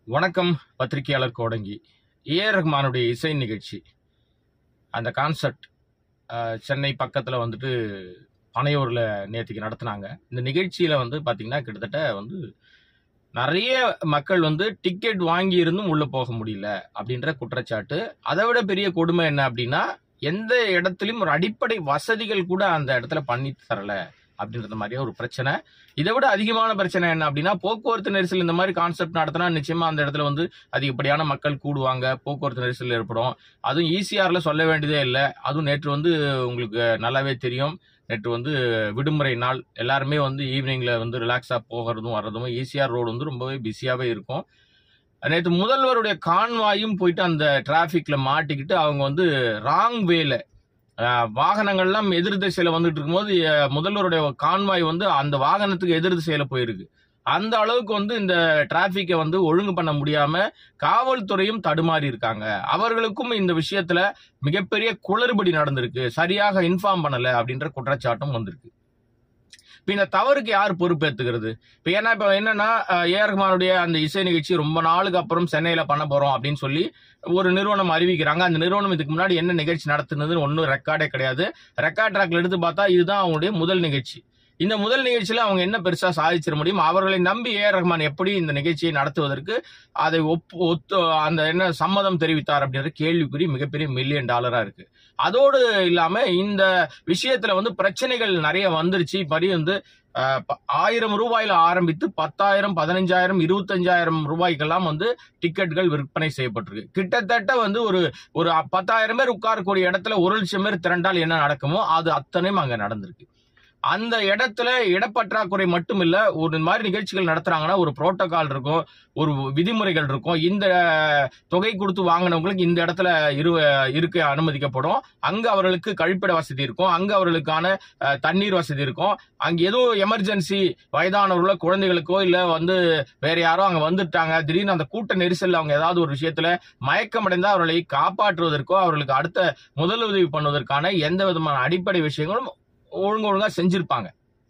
வணக்கம் பத்திரிகையாளர் கோடங்கி A R ரஹ்மானுடைய இசை நிகழ்ச்சி அந்த கான்சர்ட் சென்னை பக்கத்தில் வந்துட்டு பனையூரில் நேற்றுக்கு நடத்துனாங்க இந்த நிகழ்ச்சியில் வந்து பார்த்திங்கன்னா கிட்டத்தட்ட வந்து நிறைய மக்கள் வந்து டிக்கெட் வாங்கி இருந்தும் உள்ளே போக முடியல அப்படின்ற குற்றச்சாட்டு அதை விட பெரிய கொடுமை என்ன அப்படின்னா எந்த இடத்துலையும் ஒரு அடிப்படை வசதிகள் கூட அந்த இடத்துல பண்ணி தரல அப்படின்றது மாதிரியே ஒரு பிரச்சனை இதை விட அதிகமான பிரச்சனை என்ன அப்படின்னா போக்குவரத்து நெரிசல் இந்த மாதிரி கான்செப்ட் நடத்தினா நிச்சயமா அந்த இடத்துல வந்து அதிகப்படியான மக்கள் கூடுவாங்க போக்குவரத்து நெரிசல் ஏற்படும் அதுவும் ஈசிஆர்ல சொல்ல வேண்டியதே இல்லை அதுவும் நேற்று வந்து உங்களுக்கு நல்லாவே தெரியும் நேற்று வந்து விடுமுறை நாள் எல்லாருமே வந்து ஈவினிங்ல வந்து ரிலாக்ஸா போகிறதும் வர்றதும் ஈசிஆர் ரோடு வந்து ரொம்பவே பிஸியாவே இருக்கும் நேற்று முதல்வருடைய கான்வாயும் போயிட்டு அந்த டிராஃபிக்ல மாட்டிக்கிட்டு அவங்க வந்து ராங் வேல வாகனங்கள்லாம் எதிர் திசையில வந்துட்டு இருக்கும்போது அஹ், முதல்வருடைய கான்வாய் வந்து அந்த வாகனத்துக்கு எதிர் திசையில போயிருக்கு அந்த அளவுக்கு வந்து இந்த டிராபிக்கை வந்து ஒழுங்கு பண்ண முடியாம காவல்துறையும் தடுமாறி இருக்காங்க அவர்களுக்கும் இந்த விஷயத்துல மிகப்பெரிய குளறுபடி நடந்திருக்கு சரியாக இன்ஃபார்ம் பண்ணல அப்படின்ற குற்றச்சாட்டும் வந்திருக்கு இப்ப இந்த தவறுக்கு யார் பொறுப்பேத்துக்கிறது இப்ப ஏன்னா இப்ப என்னன்னா அஹ், ஏ ஆர் ரஹ்மானுடைய அந்த இசை நிகழ்ச்சி ரொம்ப நாளுக்கு அப்புறம் சென்னையில பண்ண போறோம் அப்படின்னு சொல்லி ஒரு நிறுவனம் அறிவிக்கிறாங்க அந்த நிறுவனம் இதுக்கு முன்னாடி என்ன நிகழ்ச்சி நடத்துனதுன்னு ஒன்றும் ரெக்கார்டே கிடையாது ரெக்கார்ட் ட்ராக்ல எடுத்து பார்த்தா இதுதான் அவங்களுடைய முதல் நிகழ்ச்சி இந்த முதல் நிகழ்ச்சியில அவங்க என்ன பெருசா சாதிச்சிட முடியும் அவர்களை நம்பி ஏ ஆர் ரஹ்மான் எப்படி இந்த நிகழ்ச்சியை நடத்துவதற்கு அதை ஒப்பு ஒத்து அந்த என்ன சம்மதம் தெரிவித்தார் அப்படின்ற கேள்விக்குறி மிகப்பெரிய மில்லியன் டாலரா இருக்கு அதோடு இல்லாம இந்த விஷயத்துல வந்து பிரச்சனைகள் நிறைய வந்துருச்சு படி வந்து அஹ், ப- ஆயிரம் ரூபாயில ஆரம்பித்து பத்தாயிரம் பதினஞ்சாயிரம் இருபத்தஞ்சாயிரம் ரூபாய்க்கெல்லாம் வந்து டிக்கெட்டுகள் விற்பனை செய்யப்பட்டிருக்கு கிட்டத்தட்ட வந்து ஒரு ஒரு பத்தாயிரம் பேர் உட்காரக்கூடிய இடத்துல ஒரு லட்சம் பேர் திரண்டால் என்ன நடக்குமோ அது அத்தனையும் அங்க நடந்திருக்கு அந்த இடத்துல இடப்பற்றாக்குறை மட்டும் இல்ல ஒரு மாதிரி நிகழ்ச்சிகள் நடத்துறாங்கன்னா ஒரு புரோட்டோகால் இருக்கும் ஒரு விதிமுறைகள் இருக்கும் இந்த தொகை கொடுத்து வாங்கினவங்களுக்கு இந்த இடத்துல இரு இருக்க அனுமதிக்கப்படும் அங்க அவர்களுக்கு கழிப்பிட வசதி இருக்கும் அங்க அவர்களுக்கான அஹ், தண்ணீர் வசதி இருக்கும் அங்க எதுவும் எமர்ஜென்சி வயதானவர்களோ குழந்தைகளுக்கோ இல்ல வந்து வேற யாரோ அங்க வந்துட்டாங்க திடீர்னு அந்த கூட்ட நெரிசல்ல அவங்க ஏதாவது ஒரு விஷயத்துல மயக்கமடைந்தா அவர்களை காப்பாற்றுவதற்கோ அவர்களுக்கு அடுத்த முதலுதவி பண்ணுவதற்கான எந்த விதமான அடிப்படை விஷயங்களும் ஒழுங்கு ஒழுங்கா செஞ்சிருப்பாங்க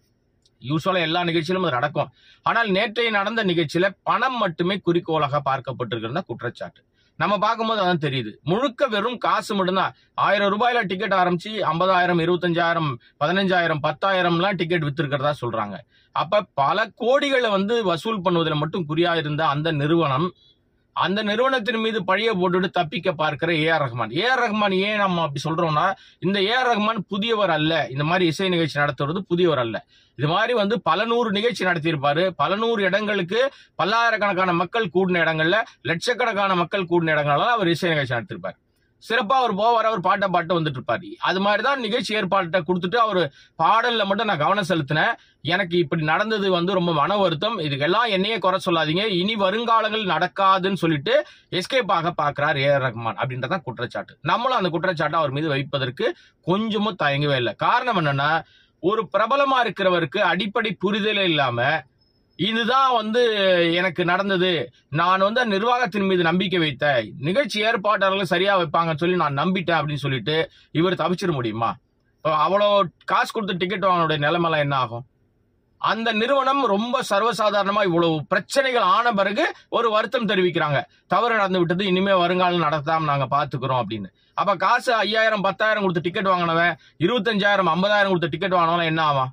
யூஸ்வலா எல்லா நிகழ்ச்சியிலும் அது நடக்கும் ஆனால் நேற்றைய நடந்த நிகழ்ச்சியில பணம் மட்டுமே குறிக்கோளாக பார்க்கப்பட்டிருக்கிறதா குற்றச்சாட்டு நம்ம பார்க்கும்போது அதான் தெரியுது முழுக்க வெறும் காசு மட்டும்தான் ஆயிரம் ரூபாயில டிக்கெட் ஆரம்பிச்சு ஐம்பதாயிரம் இருபத்தஞ்சாயிரம் பதினஞ்சாயிரம் பத்தாயிரம்லாம் டிக்கெட் வித்திருக்கிறதா சொல்றாங்க அப்ப பல கோடிகளை வந்து வசூல் பண்ணுவதில் மட்டும் குறியா இருந்த அந்த நிறுவனம் அந்த நிறுவனத்தின் மீது பழிய போட்டுட்டு தப்பிக்க பார்க்கிற A R Rahman A R Rahman ஏன் நம்ம அப்படி சொல்றோம்னா இந்த ஏ ஆர் ரஹ்மான் புதியவர் அல்ல இந்த மாதிரி இசை நிகழ்ச்சி நடத்துறது புதியவர் அல்ல இது மாதிரி வந்து பல நூறு நிகழ்ச்சி நடத்தியிருப்பாரு பல நூறு இடங்களுக்கு பல்லாயிரக்கணக்கான மக்கள் கூடின இடங்கள்ல லட்சக்கணக்கான மக்கள் கூடின இடங்கள்ல அவர் இசை நிகழ்ச்சி நடத்திருப்பார் சிறப்பா அவர் போவார் அவர் பாட்டை பாட்டு வந்துட்டு இருப்பாரு அது மாதிரிதான் நிகழ்ச்சி ஏற்பாட்டை கொடுத்துட்டு அவர் பாடல்ல மட்டும் நான் கவனம் செலுத்தினேன் எனக்கு இப்படி நடந்தது வந்து ரொம்ப மன வருத்தம் இதுக்கெல்லாம் என்னையே குறை சொல்லாதீங்க இனி வருங்காலங்கள் நடக்காதுன்னு சொல்லிட்டு எஸ்கேப் ஆக பாக்குறார் ஏ ஆர் ரஹ்மான் அப்படின்றதான் குற்றச்சாட்டு நம்மளும் அந்த குற்றச்சாட்டை அவர் மீது வைப்பதற்கு கொஞ்சமும் தயங்கவே இல்லை காரணம் என்னன்னா ஒரு பிரபலமா இருக்கிறவருக்கு அடிப்படை புரிதலே இல்லாம இதுதான் வந்து எனக்கு நடந்தது நான் வந்து அந்த நிர்வாகத்தின் மீது நம்பிக்கை வைத்தேன் நிகழ்ச்சி ஏற்பாட்டாளர்கள் சரியா வைப்பாங்கன்னு சொல்லி நான் நம்பிட்டேன் அப்படின்னு சொல்லிட்டு இவர் தப்பிச்சிட முடியுமா இப்போ அவ்வளோ காசு கொடுத்து டிக்கெட் வாங்கினுடைய நிலைமைலாம் என்ன ஆகும் அந்த நிறுவனம் ரொம்ப சர்வசாதாரணமா இவ்வளவு பிரச்சனைகள் ஆன பிறகு ஒரு வருத்தம் தெரிவிக்கிறாங்க தவறு நடந்து விட்டது இனிமே வருங்காலம் நடத்தாம நாங்க பாத்துக்கிறோம் அப்படின்னு அப்ப காசு ஐயாயிரம் பத்தாயிரம் கொடுத்து டிக்கெட் வாங்கினவன் இருபத்தஞ்சாயிரம் ஐம்பதாயிரம் கொடுத்து டிக்கெட் வாங்கினவன் என்ன ஆவான்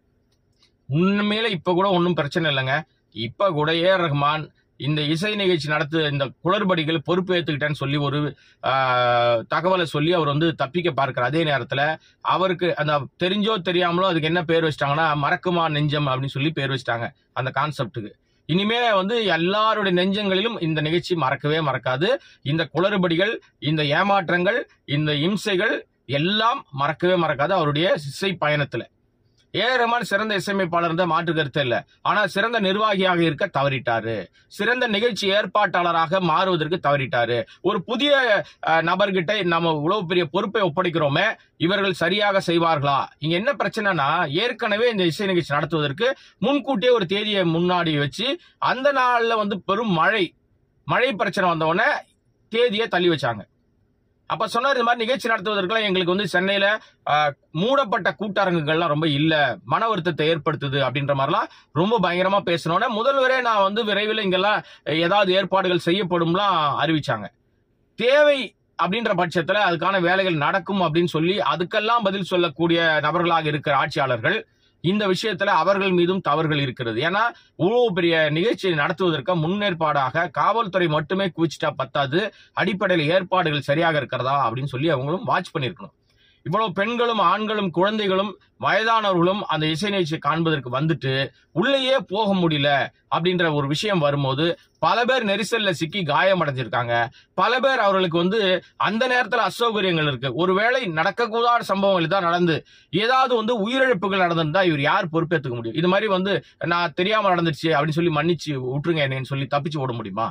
உண்மையில இப்ப கூட ஒன்றும் பிரச்சனை இல்லைங்க இப்ப கூட ஏ ஆர் ரஹ்மான் இந்த இசை நிகழ்ச்சி நடத்து இந்த குளறுபடிகள் பொறுப்பு ஏத்துக்கிட்டேன்னு சொல்லி ஒரு ஆஹ், தகவலை சொல்லி அவர் வந்து தப்பிக்க பார்க்கிற அதே நேரத்துல அவருக்கு அந்த தெரிஞ்சோ தெரியாமலோ அதுக்கு என்ன பேர் வச்சிட்டாங்கன்னா மறக்குமா நெஞ்சம் அப்படின்னு சொல்லி பேர் வச்சிட்டாங்க அந்த கான்செப்டுக்கு இனிமே வந்து எல்லாருடைய நெஞ்சங்களிலும் இந்த நிகழ்ச்சி மறக்கவே மறக்காது இந்த குளறுபடிகள் இந்த ஏமாற்றங்கள் இந்த இம்சைகள் எல்லாம் மறக்கவே மறக்காது அவருடைய இசை பயணத்துல ஏ ஆர் ரஹ்மான் சிறந்த இசையமைப்பாளர் தான் மாற்று கருத்து இல்ல ஆனா சிறந்த நிர்வாகியாக இருக்க தவறிட்டாரு சிறந்த நிகழ்ச்சி ஏற்பாட்டாளராக மாறுவதற்கு தவறிட்டாரு ஒரு புதிய அஹ், நபர்கிட்ட நம்ம இவ்வளவு பெரிய பொறுப்பை ஒப்படைக்கிறோமே இவர்கள் சரியாக செய்வார்களா இங்க என்ன பிரச்சனைனா ஏற்கனவே இந்த இசை நிகழ்ச்சி நடத்துவதற்கு முன்கூட்டியே ஒரு தேதியை முன்னாடி வச்சு அந்த நாள்ல வந்து பெரும் மழை மழை பிரச்சனை வந்த உடனே தேதியை தள்ளி வச்சாங்க அப்ப சொன்னார் இந்த மாதிரி நிகழ்ச்சி நடத்துவதற்கெல்லாம் எங்களுக்கு வந்து சென்னையில ஆஹ், மூடப்பட்ட கூட்டரங்குகள்லாம் ரொம்ப இல்ல மன வருத்தத்தை ஏற்படுத்துது அப்படின்ற மாதிரிலாம் ரொம்ப பயங்கரமா பேசினோட முதல்வரே நான் வந்து விரைவில் இங்கெல்லாம் ஏதாவது ஏற்பாடுகள் செய்யப்படும்லாம் அறிவிச்சாங்க தேவை அப்படின்ற பட்சத்துல அதுக்கான வேலைகள் நடக்கும் அப்படின்னு சொல்லி அதுக்கெல்லாம் பதில் சொல்லக்கூடிய நபர்களாக இருக்கிற ஆட்சியாளர்கள் இந்த விஷயத்துல அவர்கள் மீதும் தவறுகள் இருக்கிறது ஏன்னா இவ்வளவு பெரிய நிகழ்ச்சியை நடத்துவதற்கு முன்னேற்பாடாக காவல்துறை மட்டுமே குவிச்சிட்டா பத்தாது அடிப்படையில் ஏற்பாடுகள் சரியாக இருக்கிறதா அப்படின்னு சொல்லி அவங்களும் வாட்ச் பண்ணியிருக்கணும் இவ்வளவு பெண்களும் ஆண்களும் குழந்தைகளும் வயதானவர்களும் அந்த இசை நிகழ்ச்சியை காண்பதற்கு வந்துட்டு உள்ளேயே போக முடியல அப்படின்ற ஒரு விஷயம் வரும்போது பல பேர் நெரிசல்ல சிக்கி காயமடைஞ்சிருக்காங்க பல பேர் அவர்களுக்கு வந்து அந்த நேரத்துல அசௌகரியங்கள் இருக்கு ஒருவேளை நடக்கக்கூடாத சம்பவங்கள் தான் நடந்து ஏதாவது வந்து உயிரிழப்புகள் நடந்திருந்தா இவர் யார் பொறுப்பேற்றுக்க முடியும் இது மாதிரி வந்து நான் தெரியாம நடந்துருச்சு அப்படின்னு சொல்லி மன்னிச்சு விட்டுருங்க என்னன்னு சொல்லி தப்பிச்சு ஓட முடியுமா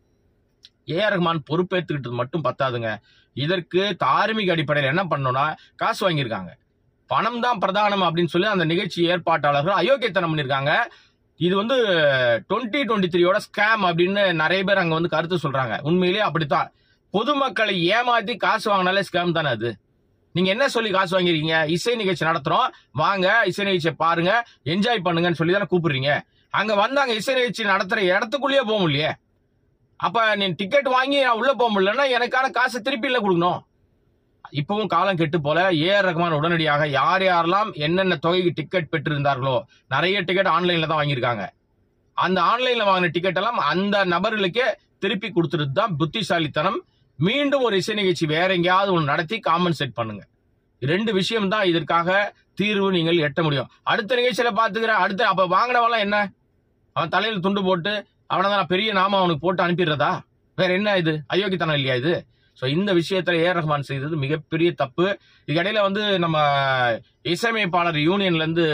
ஏ ஆர் ரஹ்மான் பொறுப்பேற்றுக்கிட்டது மட்டும் பத்தாதுங்க இதற்கு தார்மீக அடிப்படையில் என்ன பண்ணணும்னா காசு வாங்கியிருக்காங்க பணம் தான் பிரதானம் அப்படின்னு சொல்லி அந்த நிகழ்ச்சி ஏற்பாட்டாளர்கள் அயோக்கியத்தனம் பண்ணியிருக்காங்க இது வந்து டுவெண்ட்டி டுவெண்ட்டி த்ரீயோட ஸ்கேம் அப்படின்னு நிறைய பேர் அங்க வந்து கருத்து சொல்றாங்க உண்மையிலேயே அப்படித்தான் பொதுமக்களை ஏமாத்தி காசு வாங்கினாலே ஸ்கேம் தானே அது நீங்க என்ன சொல்லி காசு வாங்கிருக்கீங்க இசை நிகழ்ச்சி நடத்துறோம் வாங்க இசை நிகழ்ச்சியை பாருங்க என்ஜாய் பண்ணுங்கன்னு சொல்லி தானே கூப்பிடுறீங்க அங்க வந்தாங்க இசை நிகழ்ச்சி நடத்துற இடத்துக்குள்ளேயே போக முடியலையே அப்ப நீ டிக்கெட் வாங்கி நான் உள்ள போக முடியலன்னா எனக்கான காசை திருப்பி இல்ல கொடுக்கணும் இப்பவும் காலம் கெட்டு போல ஏ ஆர் ரஹ்மான் உடனடியாக யார் யாரெல்லாம் என்னென்ன தொகைக்கு டிக்கெட் பெற்றிருந்தார்களோ நிறைய டிக்கெட் ஆன்லைன்ல தான் வாங்கியிருக்காங்க அந்த ஆன்லைன்ல வாங்கின டிக்கெட் எல்லாம் அந்த நபர்களுக்கே திருப்பி கொடுத்துட்டு தான் புத்திசாலித்தனம் மீண்டும் ஒரு இசை நிகழ்ச்சி வேற எங்கேயாவது ஒன்று நடத்தி காம்பன்சேட் பண்ணுங்க ரெண்டு விஷயம் தான் இதற்காக தீர்வு நீங்கள் எட்ட முடியும் அடுத்த நிகழ்ச்சியில பாத்துக்கிறேன் அடுத்த அப்ப வாங்கினவெல்லாம் என்ன அவன் தலையில துண்டு போட்டு அவனை தான் பெரிய நாம அவனுக்கு போட்டு அனுப்பிடுறதா வேற என்ன இது அயோக்கியத்தனம் இல்லையா இது சோ இந்த விஷயத்துல ஏ ரஹ்மான் செய்தது மிகப்பெரிய தப்பு இதுக்கிடையில வந்து நம்ம இசையமைப்பாளர் யூனியன்ல இருந்து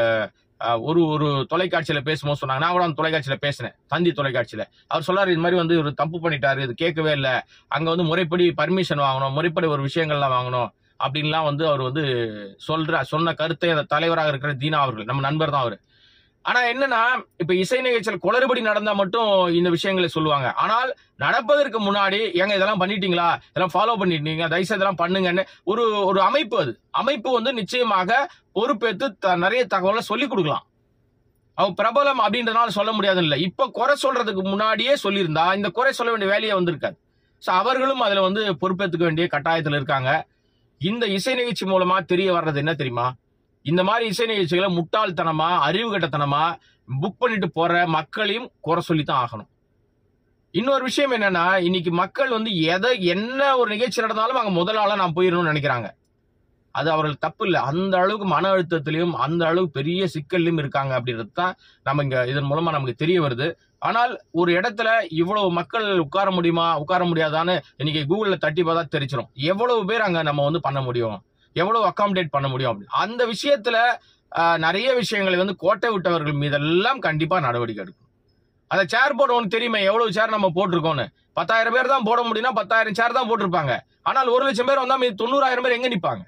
அஹ், ஒரு ஒரு தொலைக்காட்சியில பேசும்போது சொன்னாங்க நான் கூட அந்த தொலைக்காட்சியில பேசினேன் தந்தி தொலைக்காட்சியில அவர் சொல்லாரு இது மாதிரி வந்து ஒரு தப்பு பண்ணிட்டாரு இது கேட்கவே இல்லை அங்க வந்து முறைப்படி பர்மிஷன் வாங்கணும் முறைப்படி ஒரு விஷயங்கள்லாம் வாங்கணும் அப்படின்லாம் வந்து அவர் வந்து சொல்ற சொன்ன கருத்தை அந்த தலைவராக இருக்கிற தீனா அவர்கள் நம்ம நண்பர் தான் அவர் ஆனா என்னன்னா இப்ப இசை நிகழ்ச்சியில் குளறுபடி நடந்தா மட்டும் இந்த விஷயங்களை சொல்லுவாங்க ஆனால் நடப்பதற்கு முன்னாடி ஏங்க இதெல்லாம் பண்ணிட்டீங்களா இதெல்லாம் ஃபாலோ பண்ணிட்டீங்க தயவுசெய்து இதெல்லாம் பண்ணுங்கன்னு ஒரு ஒரு அமைப்பு அது அமைப்பு வந்து நிச்சயமாக பொறுப்பேற்று த- நிறைய தகவலை சொல்லி கொடுக்கலாம் அவன் பிரபலம் அப்படின்றனால சொல்ல முடியாது இல்ல இப்ப குறை சொல்றதுக்கு முன்னாடியே சொல்லியிருந்தா இந்த குறை சொல்ல வேண்டிய வேலையே வந்திருக்காது சோ அவர்களும் அதுல வந்து பொறுப்பேற்றுக்க வேண்டிய கட்டாயத்துல இருக்காங்க இந்த இசை நிகழ்ச்சி மூலமா தெரிய வர்றது என்ன தெரியுமா இந்த மாதிரி இசை நிகழ்ச்சிகளை முட்டாள்தனமா அறிவு கட்டத்தனமா புக் பண்ணிட்டு போற மக்களையும் குறை சொல்லித்தான் ஆகணும் இன்னொரு விஷயம் என்னன்னா இன்னைக்கு மக்கள் வந்து எதை என்ன ஒரு நிகழ்ச்சி நடந்தாலும் அங்க முதல் ஆளா நான் போயிடணும்னு நினைக்கிறாங்க அது அவர்கள் தப்பு இல்லை அந்த அளவுக்கு மன அழுத்தத்திலையும் அந்த அளவுக்கு பெரிய சிக்கல்லையும் இருக்காங்க அப்படின்றது தான் நம்ம இங்க இதன் மூலமா நமக்கு தெரிய வருது ஆனால் ஒரு இடத்துல இவ்வளவு மக்கள் உட்கார முடியுமா உட்கார முடியாதான்னு இன்னைக்கு கூகுள்ல தட்டி பார்த்தா தெரிச்சிடும் எவ்வளவு பேர் அங்க நம்ம வந்து பண்ண முடியும் எவ்வளவு அகாமடேட் பண்ண முடியும் அப்படின்னு அந்த விஷயத்துல ஆஹ், நிறைய விஷயங்களை வந்து கோட்டை விட்டவர்கள் மீதெல்லாம் கண்டிப்பா நடவடிக்கை எடுக்கும் அந்த சேர் போர்டு ஒன்று தெரியுமே எவ்வளவு சேர் நம்ம போட்டிருக்கோம்னு பத்தாயிரம் பேர் தான் போட முடியும்னா பத்தாயிரம் சேர் தான் போட்டிருப்பாங்க ஆனால் ஒரு லட்சம் பேர் வந்தா மீதி தொண்ணூறாயிரம் பேர் எங்க நிப்பாங்க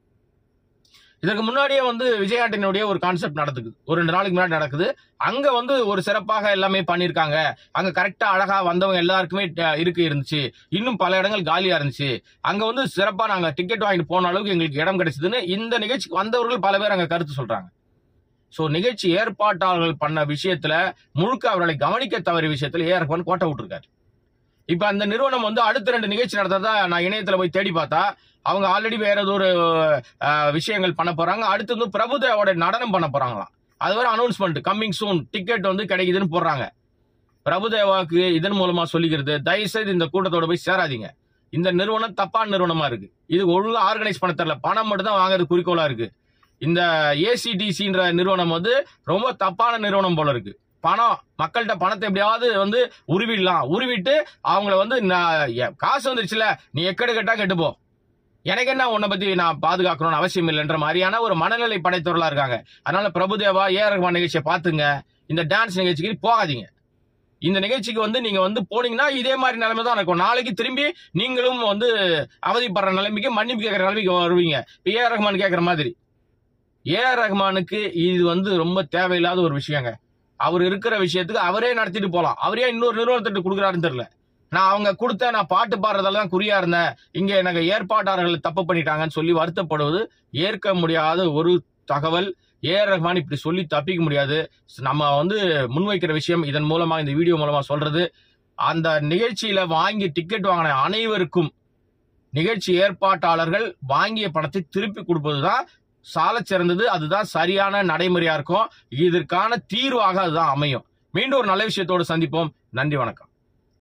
இதற்கு முன்னாடியே வந்து விஜயாண்டினுடைய ஒரு கான்செப்ட் நடக்குது ஒரு ரெண்டு நாளைக்கு முன்னாடி நடக்குது அங்க வந்து ஒரு சிறப்பாக எல்லாமே பண்ணிருக்காங்க அங்க கரெக்டா அழகா வந்தவங்க எல்லாருக்குமே அஹ், இருக்கு இருந்துச்சு இன்னும் பல இடங்கள் காலியா இருந்துச்சு அங்க வந்து சிறப்பா நாங்க டிக்கெட் வாங்கிட்டு போன அளவுக்கு எங்களுக்கு இடம் கிடைச்சதுன்னு இந்த நிகழ்ச்சிக்கு வந்தவர்கள் பல பேர் அங்க கருத்து சொல்றாங்க சோ நிகழ்ச்சி ஏற்பாட்டாளர்கள் பண்ண விஷயத்துல முழுக்க அவர்களை கவனிக்க தவறிய விஷயத்துல ஏஆர் ரஹ்மான் கோட்டை விட்டுருக்காரு இப்ப அந்த நிறுவனம் வந்து அடுத்த ரெண்டு நிகழ்ச்சி நடத்ததா நான் இணையத்துல போய் தேடி பார்த்தா அவங்க ஆல்ரெடி வேற ஏதோ ஒரு அஹ், விஷயங்கள் பண்ண போறாங்க அடுத்து வந்து பிரபுதேவோட நடனம் பண்ண போறாங்களாம் அது வரை அனௌன்ஸ்மெண்ட் கம்மிங் சூன் டிக்கெட் வந்து கிடைக்குதுன்னு போடுறாங்க பிரபுதேவாக்கு இதன் மூலமா சொல்லிக்கிறது தயவுசெய்து இந்த கூட்டத்தோட போய் சேராதீங்க இந்த நிறுவனம் தப்பான நிறுவனமா இருக்கு இது ஒழுங்கா ஆர்கனைஸ் பண்ண தெரியல பணம் மட்டும் தான் வாங்குறது குறிக்கோளா இருக்கு இந்த ஏசிடிசின்ற நிறுவனம் வந்து ரொம்ப தப்பான நிறுவனம் போல இருக்கு பணம் மக்கள்கிட்ட பணத்தை எப்படியாவது வந்து உருவிடலாம் உருவிட்டு அவங்கள வந்து நான் எ- காசு வந்துருச்சுல நீ எக்கடு கட்டா கெட்டு போ எனக்கு என்ன உன்னை பத்தி நான் பாதுகாக்கணும்னு அவசியம் இல்லைன்ற மாதிரியான ஒரு மனநிலை படைத்தவர்களா இருக்காங்க அதனால பிரபுதேவா ஏ ஆர் ரஹ்மான் நிகழ்ச்சியை பாத்துங்க இந்த டான்ஸ் நிகழ்ச்சிக்கு போகாதீங்க இந்த நிகழ்ச்சிக்கு வந்து நீங்க வந்து போனீங்கன்னா இதே மாதிரி நிலைமை தான் இருக்கும் நாளைக்கு திரும்பி நீங்களும் வந்து அவதிப்படுற நிலைமைக்கு மன்னிப்பு கேட்கற நிலைமைக்கு வருவீங்க ஏ ஆர் ரஹ்மான் கேட்கற மாதிரி ஏ ஆர் ரஹ்மானுக்கு இது வந்து ரொம்ப தேவையில்லாத ஒரு விஷயங்க அவர் இருக்கிற விஷயத்துக்கு அவரே நடத்திட்டு போலாம் அவரே இன்னொரு நிறுவனத்திட்டு கொடுக்குறாருன்னு தெரியல நான் அவங்க கொடுத்த நான் பாட்டு பாடுறதால தான் குறியா இருந்தேன் இங்க எனக்கு ஏற்பாட்டாளர்கள் தப்பு பண்ணிட்டாங்கன்னு சொல்லி வருத்தப்படுவது ஏற்க முடியாத ஒரு தகவல் ஏஆர் ரஹ்மான் இப்படி சொல்லி தப்பிக்க முடியாது நம்ம வந்து முன்வைக்கிற விஷயம் இதன் மூலமா இந்த வீடியோ மூலமா சொல்றது அந்த நிகழ்ச்சியில வாங்கி டிக்கெட் வாங்கின அனைவருக்கும் நிகழ்ச்சி ஏற்பாட்டாளர்கள் வாங்கிய பணத்தை திருப்பி கொடுப்பதுதான் சாலச் சிறந்தது அதுதான் சரியான நடைமுறையா இருக்கும் இதற்கான தீர்வாக அதுதான் அமையும் மீண்டும் ஒரு நல்ல விஷயத்தோடு சந்திப்போம் நன்றி வணக்கம்